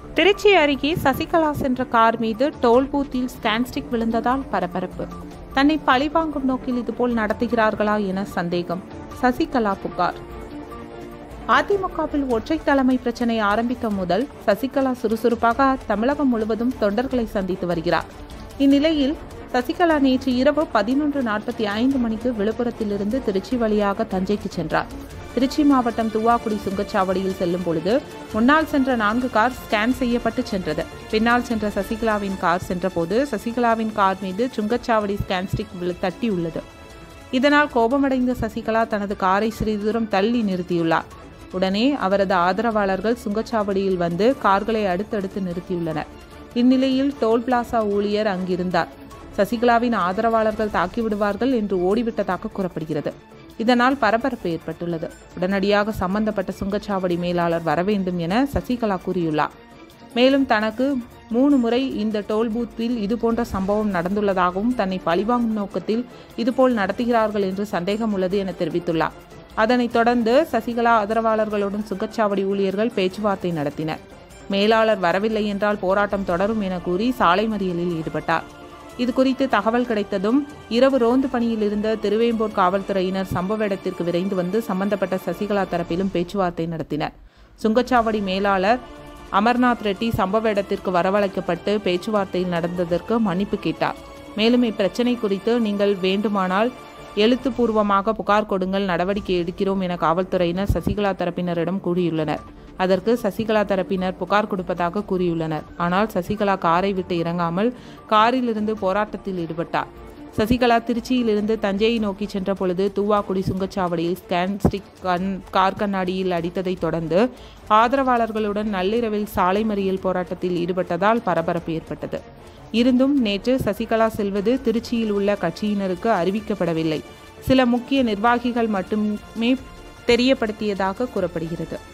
திருச்சி அருகே சசிகலா சென்ற கார் மீது டோல் பூத்தில் ஸ்டான்ஸ்டிக் விழுந்ததால் பரபரப்பு தன்னை பழிவாங்கும் நோக்கில் இதுபோல் நடத்துகிறார்களா என சந்தேகம் சசிகலா புகார் அதிமுகவில் ஒற்றை தலைமை பிரச்சனை ஆரம்பித்த முதல் சசிகலா சுறுசுறுப்பாக தமிழகம் முழுவதும் தொண்டர்களை சந்தித்து வருகிறார் இந்நிலையில் சசிகலா நேற்று இரவு பதினொன்று நாற்பத்தி ஐந்து மணிக்கு விழுப்புரத்திலிருந்து திருச்சி வழியாக தஞ்சைக்கு சென்றார் திருச்சி மாவட்டம் துவாக்குடி சுங்கச்சாவடியில் செல்லும் பொழுது முன்னால் சென்ற நான்கு கார் ஸ்கேன் செய்யப்பட்டு சென்றது பின்னால் சென்ற சசிகலாவின் கார் சென்றபோது சசிகலாவின் கார் மீது சுங்கச்சாவடி ஸ்கேன் ஸ்டிக் விழு- தட்டியுள்ளது இதனால் கோபமடைந்த சசிகலா தனது காரை சிறிது தூரம் தள்ளி நிறுத்தியுள்ளார் உடனே அவரது ஆதரவாளர்கள் சுங்கச்சாவடியில் வந்து கார்களை அடுத்தடுத்து நிறுத்தியுள்ளனர் இந்நிலையில் டோல் பிளாசா ஊழியர் அங்கிருந்தார் சசிகலாவின் ஆதரவாளர்கள் தாக்கிவிடுவார்கள் என்று ஓடிவிட்டதாக கூறப்படுகிறது இதனால் பரபரப்பு ஏற்பட்டுள்ளது உடனடியாக சம்பந்தப்பட்ட சுங்கச்சாவடி மேலாளர் வர வேண்டும் என சசிகலா கூறியுள்ளார் மேலும் தனக்கு மூணு முறை இந்த டோல் பூத்தில் இதுபோன்ற சம்பவம் நடந்துள்ளதாகவும் தன்னை பழிவாங்கும் நோக்கத்தில் இதுபோல் நடத்துகிறார்கள் என்று சந்தேகம் உள்ளது என தெரிவித்துள்ளார் அதனைத் தொடர்ந்து சசிகலா ஆதரவாளர்களுடன் சுங்கச்சாவடி ஊழியர்கள் பேச்சுவார்த்தை நடத்தினர் மேலாளர் வரவில்லை என்றால் போராட்டம் தொடரும் என கூறி சாலை மறியலில் ஈடுபட்டார் இது குறித்து தகவல் கிடைத்ததும் இரவு ரோந்து பணியில் இருந்த திருவேம்பூர் காவல்துறையினர் சம்பவ இடத்திற்கு விரைந்து வந்து சம்பந்தப்பட்ட சசிகலா தரப்பிலும் பேச்சுவார்த்தை நடத்தினர் சுங்கச்சாவடி மேலாளர் அமர்நாத் ரெட்டி சம்பவ இடத்திற்கு வரவழைக்கப்பட்டு பேச்சுவார்த்தையில் நடந்ததற்கு மன்னிப்பு கேட்டார் மேலும் இப்பிரச்சனை குறித்து நீங்கள் வேண்டுமானால் எழுத்துப்பூர்வமாக புகார் கொடுங்கள் நடவடிக்கை எடுக்கிறோம் என காவல்துறையினர் சசிகலா தரப்பினரிடம் கூறியுள்ளனர் அதற்கு சசிகலா தரப்பினர் புகார் கொடுப்பதாக கூறியுள்ளனர் ஆனால் சசிகலா காரை விட்டு இறங்காமல் காரிலிருந்து போராட்டத்தில் ஈடுபட்டார் சசிகலா திருச்சியிலிருந்து தஞ்சையை நோக்கி சென்ற பொழுது தூவாக்குடி சுங்கச்சாவடியில் ஸ்கேன் ஸ்டிக் கண் கார் கண்ணாடியில் அடித்ததைத் தொடர்ந்து ஆதரவாளர்களுடன் நள்ளிரவில் சாலை மறியல் போராட்டத்தில் ஈடுபட்டதால் பரபரப்பு ஏற்பட்டது இருந்தும் நேற்று சசிகலா செல்வது திருச்சியில் உள்ள கட்சியினருக்கு அறிவிக்கப்படவில்லை சில முக்கிய நிர்வாகிகள் மட்டுமே தெரியப்படுத்தியதாக கூறப்படுகிறது